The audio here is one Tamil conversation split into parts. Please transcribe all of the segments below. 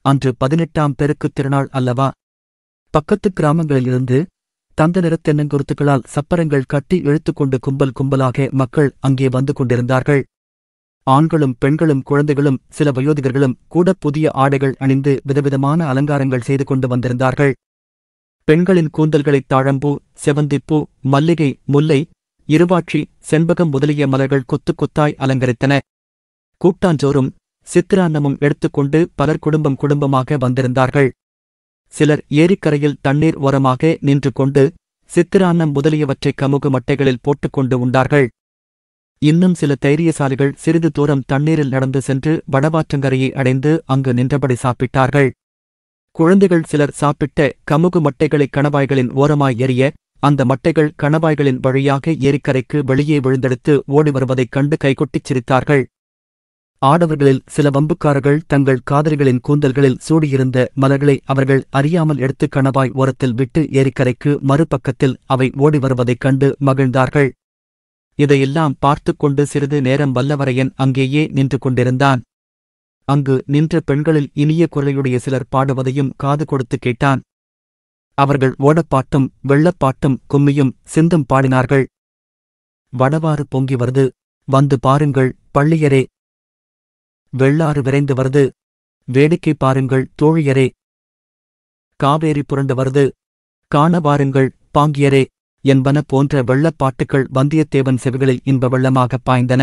அன்று பதினெட்டாம் பெருக்குத் திருநாள் அல்லவா பக்கத்து கிராமங்களிலிருந்து தந்த நிறத் தென்னங்குருத்துகளால் சப்பரங்கள் கட்டி இழுத்துக்கொண்டு கும்பல் கும்பலாக மக்கள் அங்கே வந்து கொண்டிருந்தார்கள் ஆண்களும் பெண்களும் குழந்தைகளும் சில வயோதிகர்களும் கூட புதிய ஆடைகள் அணிந்து விதவிதமான அலங்காரங்கள் செய்து கொண்டு வந்திருந்தார்கள் பெண்களின் கூந்தல்களைத் தாழம்பூ செவந்திப்பூ மல்லிகை முல்லை இருவாட்சி செண்பகம் முதலிய மலர்கள் கொத்து கொத்தாய் அலங்கரித்தன கூட்டாஞ்சோறும் சித்திரான்னமும் எடுத்துக்கொண்டு பலர் குடும்பம் குடும்பமாக வந்திருந்தார்கள் சிலர் ஏரிக்கரையில் தண்ணீர் ஓரமாக நின்று கொண்டு சித்திரான்னம் முதலியவற்றை கமுகு மட்டைகளில் போட்டுக்கொண்டு உண்டார்கள் இன்னும் சில தைரியசாலிகள் சிறிது தூரம் தண்ணீரில் நடந்து சென்று வடவாற்றங்கரையை அடைந்து அங்கு நின்றபடி சாப்பிட்டார்கள் குழந்தைகள் சிலர் சாப்பிட்ட கமுகு மட்டைகளை கணவாய்களின் ஓரமாய் எறிய அந்த மட்டைகள் கணவாய்களின் வழியாக ஏரிக்கரைக்கு வெளியே விழுந்தெடுத்து ஓடி வருவதைக் கண்டு கைகொட்டிச் சிரித்தார்கள் ஆடவர்களில் சில வம்புக்காரர்கள் தங்கள் காதலிகளின் கூந்தல்களில் சூடியிருந்த மலர்களை அவர்கள் அறியாமல் எடுத்து கணவாய் ஓரத்தில் விட்டு ஏரிக்கரைக்கு மறுபக்கத்தில் அவை ஓடி வருவதைக் கண்டு மகிழ்ந்தார்கள் இதையெல்லாம் பார்த்துக் கொண்டு சிறிது நேரம் வல்லவரையன் அங்கேயே நின்று கொண்டிருந்தான் அங்கு நின்ற பெண்களில் இனிய குரலையுடைய சிலர் பாடுவதையும் காது கொடுத்து கேட்டான் அவர்கள் ஓடப்பாட்டும் வெள்ளப்பாட்டும் கும்மியும் சிந்தும் பாடினார்கள் வடவாறு பொங்கி வருது வந்து பாருங்கள் பள்ளியரே வெள்ளாறு விரைந்து வருது வேடிக்கை பாருங்கள் தோழியரே காவேரி புரண்டு வருது காண வாருங்கள் பாங்கியரே என்பன போன்ற வெள்ளப்பாட்டுக்கள் வந்தியத்தேவன் செவிகளில் இன்ப வெள்ளமாகப் பாய்ந்தன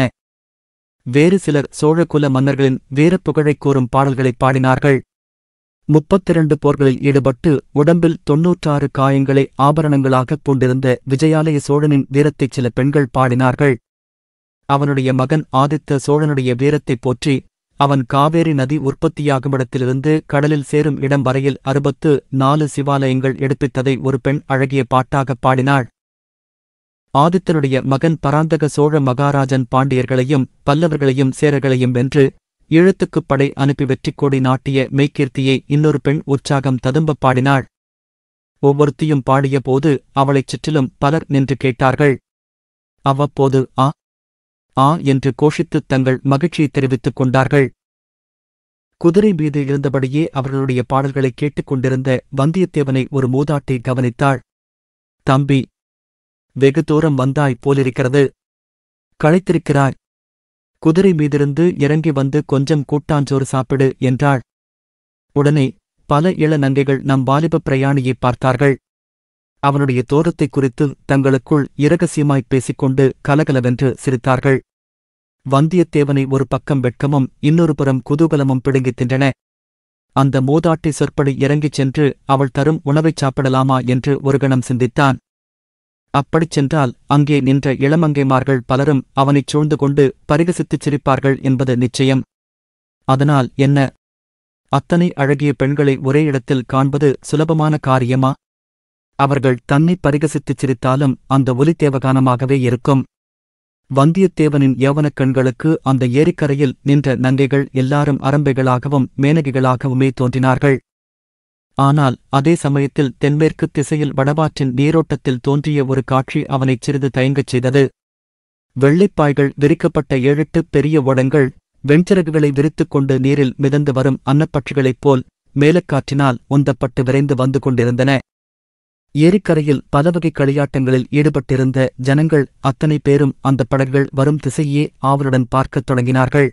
வேறு சிலர் சோழகுல மன்னர்களின் வீரப்புகழைக் கூறும் பாடல்களைப் பாடினார்கள் முப்பத்திரண்டு போர்களில் ஈடுபட்டு உடம்பில் தொன்னூற்றாறு காயங்களை ஆபரணங்களாகப் பூண்டிருந்த விஜயாலய சோழனின் வீரத்தைச் சில பெண்கள் பாடினார்கள் அவனுடைய மகன் ஆதித்த சோழனுடைய வீரத்தைப் போற்றி அவன் காவேரி நதி உற்பத்தியாகும் இடத்திலிருந்து கடலில் சேரும் இடம் வரையில் அறுபத்து நாலு சிவாலயங்கள் எடுப்பித்ததை ஒரு பெண் அழகிய பாட்டாகப் பாடினாள் ஆதித்தனுடைய மகன் பராந்தக சோழ மகாராஜன் பாண்டியர்களையும் பல்லவர்களையும் சேரர்களையும் வென்று ஈழத்துக்குப் படை அனுப்பி வெற்றிக் கொடி நாட்டிய மெய்க்கீர்த்தியை இன்னொரு பெண் உற்சாகம் ததும்பப் பாடினாள் ஒவ்வொருத்தியும் பாடிய போது அவளைச் சுற்றிலும் பலர் நின்று கேட்டார்கள் அவ்வப்போது ஆ ஆ என்று கோஷித்துத் தங்கள் மகிழ்ச்சியை தெரிவித்துக் கொண்டார்கள் குதிரை மீது இருந்தபடியே அவர்களுடைய பாடல்களைக் கேட்டுக் கொண்டிருந்த வந்தியத்தேவனை ஒரு மூதாட்டி கவனித்தாள் தம்பி வெகு தூரம் வந்தாய் போலிருக்கிறது களைத்திருக்கிறாய் குதிரை மீதிருந்து இறங்கி வந்து கொஞ்சம் கூட்டாஞ்சோறு சாப்பிடு என்றாள் உடனே பல இள நங்கைகள் நம் வாலிப பிரயாணியைப் பார்த்தார்கள் அவனுடைய தோரத்தைக் குறித்து தங்களுக்குள் இரகசியமாய்ப் பேசிக்கொண்டு கலகலவென்று சிரித்தார்கள் வந்தியத்தேவனை ஒரு பக்கம் வெட்கமும் இன்னொரு புறம் குதூகலமும் பிடுங்கித் தின்றன அந்த மூதாட்டி சொற்படி இறங்கிச் சென்று அவள் தரும் உணவைச் சாப்பிடலாமா என்று ஒரு கணம் சிந்தித்தான் அப்படிச் சென்றால் அங்கே நின்ற இளமங்கைமார்கள் பலரும் அவனைச் சூழ்ந்து கொண்டு பரிகசித்துச் சிரிப்பார்கள் என்பது நிச்சயம் அதனால் என்ன அத்தனை அழகிய பெண்களை ஒரே இடத்தில் காண்பது சுலபமான காரியமா அவர்கள் தன்னை பரிகசித்துச் சிரித்தாலும் அந்த ஒலி தேவகானமாகவே இருக்கும் வந்தியத்தேவனின் யவனக் கண்களுக்கு அந்த ஏரிக்கரையில் நின்ற நங்கைகள் எல்லாரும் அரம்பைகளாகவும் மேனகிகளாகவுமே தோன்றினார்கள் ஆனால் அதே சமயத்தில் தென்மேற்கு திசையில் வடவாற்றின் நீரோட்டத்தில் தோன்றிய ஒரு காட்சி அவனைச் சிறிது தயங்கச் செய்தது வெள்ளைப்பாய்கள் விரிக்கப்பட்ட ஏழெட்டு பெரிய ஓடங்கள் வெண்சிறகுகளை விரித்துக் கொண்டு நீரில் மிதந்து வரும் அன்னப்பட்சிகளைப் போல் மேலக்காற்றினால் உந்தப்பட்டு விரைந்து வந்து கொண்டிருந்தன ஏரிக்கரையில் பலவகை களியாட்டங்களில் ஈடுபட்டிருந்த ஜனங்கள் அத்தனை பேரும் அந்த படகுகள் வரும் திசையே ஆவலுடன் பார்க்கத் தொடங்கினார்கள்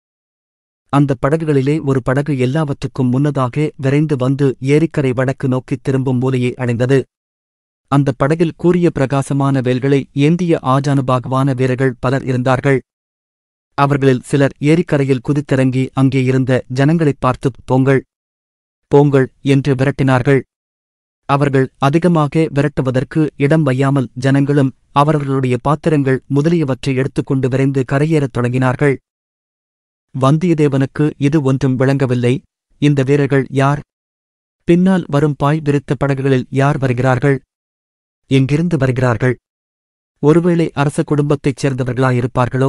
அந்த படகுகளிலே ஒரு படகு எல்லாவற்றுக்கும் முன்னதாக விரைந்து வந்து ஏரிக்கரை வடக்கு நோக்கித் திரும்பும் மூலையை அடைந்தது அந்த படகில் கூரிய பிரகாசமான வேல்களை ஏந்திய ஆஜானுபாகவான வீரர்கள் பலர் இருந்தார்கள் அவர்களில் சிலர் ஏரிக்கரையில் குதித்திறங்கி அங்கே இருந்த ஜனங்களைப் பார்த்து போங்கள் போங்கள் என்று விரட்டினார்கள் அவர்கள் அதிகமாக விரட்டுவதற்கு இடம் வையாமல் ஜனங்களும் அவரவர்களுடைய பாத்திரங்கள் முதலியவற்றை எடுத்துக்கொண்டு விரைந்து கரையேறத் தொடங்கினார்கள் வந்தியத்தேவனுக்கு இது ஒன்றும் விளங்கவில்லை இந்த வீரர்கள் யார் பின்னால் வரும் பாய் விரித்த படகுகளில் யார் வருகிறார்கள் எங்கிருந்து வருகிறார்கள் ஒருவேளை அரச குடும்பத்தைச் சேர்ந்தவர்களாயிருப்பார்களோ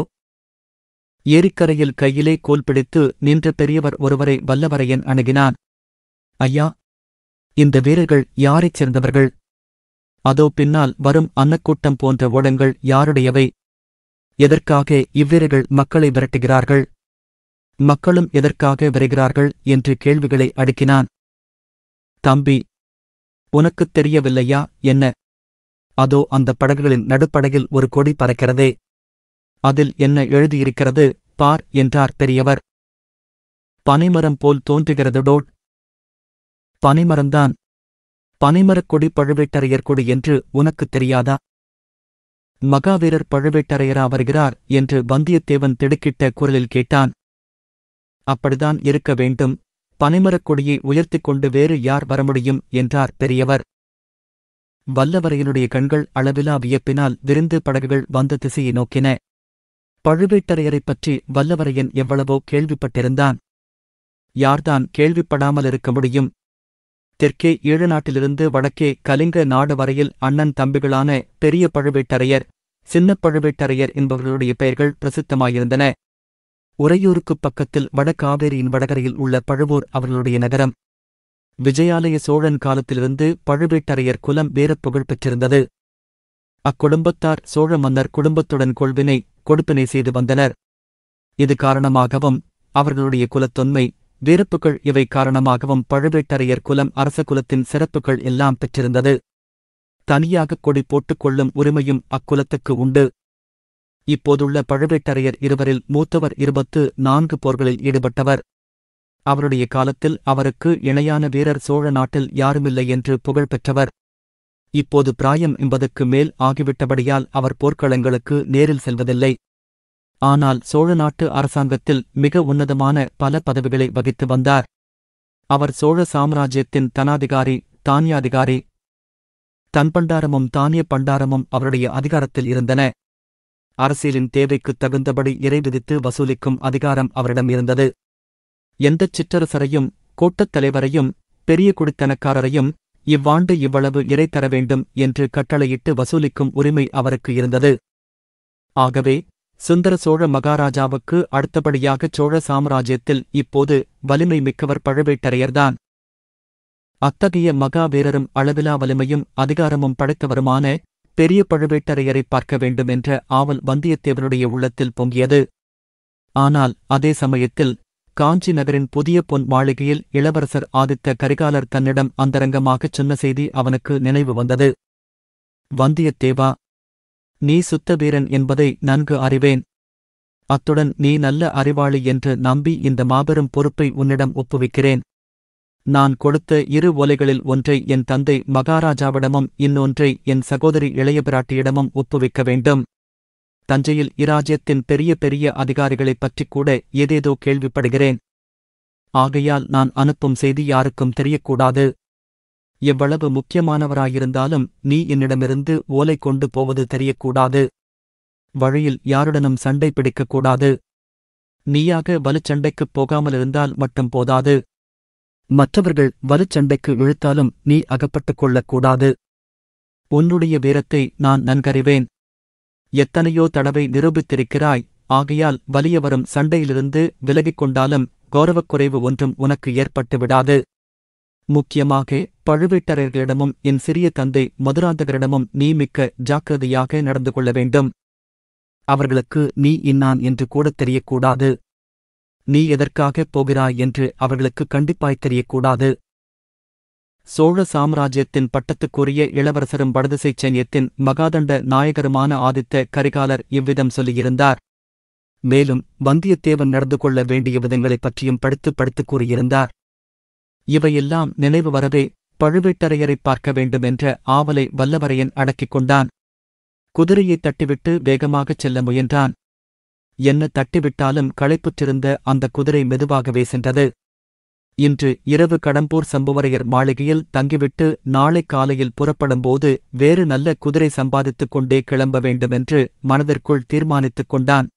ஏரிக்கரையில் கையிலே கோல் பிடித்து நின்ற பெரியவர் ஒருவரை வல்லவரையன் அணுகினான் ஐயா இந்த வீரர்கள் யாரைச் சேர்ந்தவர்கள் அதோ பின்னால் வரும் அன்னக்கூட்டம் போன்ற ஓடங்கள் யாருடையவை எதற்காக இவ்வீரர்கள் மக்களை விரட்டுகிறார்கள் மக்களும் எதற்காக விரைகிறார்கள் என்று கேள்விகளை அடுக்கினான் தம்பி உனக்குத் தெரியவில்லையா என்ன அதோ அந்த படகுகளின் நடுப்படகில் ஒரு கொடி பறக்கிறதே அதில் என்ன எழுதியிருக்கிறது பார் என்றார் பெரியவர் பனைமரம் போல் தோன்றுகிறதடோட் பனைமரம்தான் பனைமரக் கொடி பழுவேட்டரையர் கொடி என்று உனக்குத் தெரியாதா மகாவீரர் பழுவேட்டரையரா வருகிறார் என்று வந்தியத்தேவன் திடுக்கிட்ட குரலில் கேட்டான் அப்படிதான் இருக்க வேண்டும் பனைமரக் கொடியை உயர்த்திக் கொண்டு வேறு யார் வர முடியும் என்றார் பெரியவர் வல்லவரையனுடைய கண்கள் அளவிலா வியப்பினால் விருந்து படகுகள் வந்த திசையை நோக்கின பழுவேட்டரையரைப் பற்றி வல்லவரையன் எவ்வளவோ கேள்விப்பட்டிருந்தான் யார்தான் கேள்விப்படாமல் இருக்க முடியும் தெற்கே ஈழ நாட்டிலிருந்து வடக்கே கலிங்க நாடு வரையில் அண்ணன் தம்பிகளான பெரிய பழுவேட்டரையர் சின்ன பழுவேட்டரையர் என்பவர்களுடைய பெயர்கள் பிரசித்தமாயிருந்தன உறையூருக்குப் பக்கத்தில் வடகாவேரியின் வடகரையில் உள்ள பழுவூர் அவர்களுடைய நகரம் விஜயாலய சோழன் காலத்திலிருந்து பழுவேட்டரையர் குலம் வேறப் புகழ் பெற்றிருந்தது அக்குடும்பத்தார் சோழ மன்னர் குடும்பத்துடன் கொள்வினை கொடுப்பினை செய்து வந்தனர் இது காரணமாகவும் அவர்களுடைய குலத்தொன்மை வீரப்புகள் இவை காரணமாகவும் பழுவேட்டரையர் குலம் அரச குலத்தின் சிறப்புகள் எல்லாம் பெற்றிருந்தது தனியாக கொடி போட்டுக் கொள்ளும் உரிமையும் அக்குலத்துக்கு உண்டு இப்போதுள்ள பழுவேட்டரையர் இருவரில் மூத்தவர் இருபத்து நான்கு போர்களில் ஈடுபட்டவர் அவருடைய காலத்தில் அவருக்கு இணையான வீரர் சோழ நாட்டில் யாருமில்லை என்று புகழ் பெற்றவர் இப்போது பிராயம் என்பதுக்கு மேல் ஆகிவிட்டபடியால் அவர் போர்க்களங்களுக்கு நேரில் செல்வதில்லை ஆனால் சோழ நாட்டு அரசாங்கத்தில் மிக உன்னதமான பல பதவிகளை வகித்து வந்தார் அவர் சோழ சாம்ராஜ்யத்தின் தனாதிகாரி தானியாதிகாரி தன் பண்டாரமும் தானிய பண்டாரமும் அவருடைய அதிகாரத்தில் இருந்தன அரசியலின் தேவைக்குத் தகுந்தபடி இறை விதித்து வசூலிக்கும் அதிகாரம் அவரிடம் இருந்தது எந்தச் சிற்றரசரையும் கோட்டத் தலைவரையும் பெரிய குடித்தனக்காரரையும் இவ்வாண்டு இவ்வளவு இறை தர வேண்டும் என்று கட்டளையிட்டு வசூலிக்கும் உரிமை அவருக்கு இருந்தது ஆகவே சுந்தர சோழ மகாராஜாவுக்கு அடுத்தபடியாகச் சோழ சாம்ராஜ்யத்தில் இப்போது வலிமை மிக்கவர் பழுவேட்டரையர்தான் அத்தகைய மகாவீரரும் அளவிலா வலிமையும் அதிகாரமும் படைத்தவருமான பெரிய பழுவேட்டரையரை பார்க்க வேண்டும் என்ற ஆவல் வந்தியத்தேவனுடைய உள்ளத்தில் பொங்கியது ஆனால் அதே சமயத்தில் காஞ்சி நகரின் புதிய பொன் மாளிகையில் இளவரசர் ஆதித்த கரிகாலர் தன்னிடம் அந்தரங்கமாகச் சொன்ன செய்தி அவனுக்கு நினைவு வந்தது வந்தியத்தேவா நீ சுத்த வீரன் என்பதை நன்கு அறிவேன் அத்துடன் நீ நல்ல அறிவாளி என்று நம்பி இந்த மாபெரும் பொறுப்பை உன்னிடம் ஒப்புவிக்கிறேன் நான் கொடுத்த இரு ஓலைகளில் ஒன்றை என் தந்தை மகாராஜாவிடமும் இன்னொன்றை என் சகோதரி இளைய பிராட்டியிடமும் ஒப்புவிக்க வேண்டும் தஞ்சையில் இராஜ்யத்தின் பெரிய பெரிய அதிகாரிகளைப் பற்றிக் கூட ஏதேதோ கேள்விப்படுகிறேன் ஆகையால் நான் அனுப்பும் செய்தி யாருக்கும் தெரியக்கூடாது எவ்வளவு முக்கியமானவராயிருந்தாலும் நீ என்னிடமிருந்து ஓலை கொண்டு போவது தெரியக்கூடாது வழியில் யாருடனும் சண்டை பிடிக்கக்கூடாது நீயாக வலுச்சண்டைக்குப் போகாமலிருந்தால் மட்டும் போதாது மற்றவர்கள் வலுச்சண்டைக்கு இழுத்தாலும் நீ அகப்பட்டுக் கொள்ளக்கூடாது உன்னுடைய வீரத்தை நான் நன்கறிவேன் எத்தனையோ தடவை நிரூபித்திருக்கிறாய் ஆகையால் வலிய வரும் சண்டையிலிருந்து விலகிக் கொண்டாலும் கௌரவக்குறைவு ஒன்றும் உனக்கு ஏற்பட்டு விடாது முக்கியமாக பழுவேட்டரையர்களிடமும் என் சிறிய தந்தை மதுராந்தகரிடமும் நீ மிக்க ஜாக்கிரதையாக நடந்து கொள்ள வேண்டும் அவர்களுக்கு நீ இன்னான் என்று கூடத் தெரியக்கூடாது நீ எதற்காகப் போகிறாய் என்று அவர்களுக்கு கண்டிப்பாய்த் தெரியக்கூடாது சோழ சாம்ராஜ்யத்தின் பட்டத்துக்குரிய இளவரசரும் வடதிசைச் சைன்யத்தின் மகாதண்ட நாயகருமான ஆதித்த கரிகாலர் இவ்விதம் சொல்லியிருந்தார் மேலும் வந்தியத்தேவன் நடந்து கொள்ள வேண்டிய விதங்களைப் பற்றியும் படித்து படித்துக் கூறியிருந்தார் இவையெல்லாம் நினைவு வரவே பழுவேட்டரையரைப் பார்க்க வேண்டும் என்ற ஆவலை வல்லவரையன் அடக்கிக் கொண்டான் குதிரையைத் தட்டிவிட்டு வேகமாகச் செல்ல முயன்றான் என்ன தட்டிவிட்டாலும் களைப்புற்றிருந்த அந்த குதிரை மெதுவாகவே சென்றது இன்று இரவு கடம்பூர் சம்புவரையர் மாளிகையில் தங்கிவிட்டு நாளை காலையில் புறப்படும்போது வேறு நல்ல குதிரை சம்பாதித்துக் கொண்டே கிளம்ப வேண்டுமென்று மனதிற்குள் தீர்மானித்துக் கொண்டான்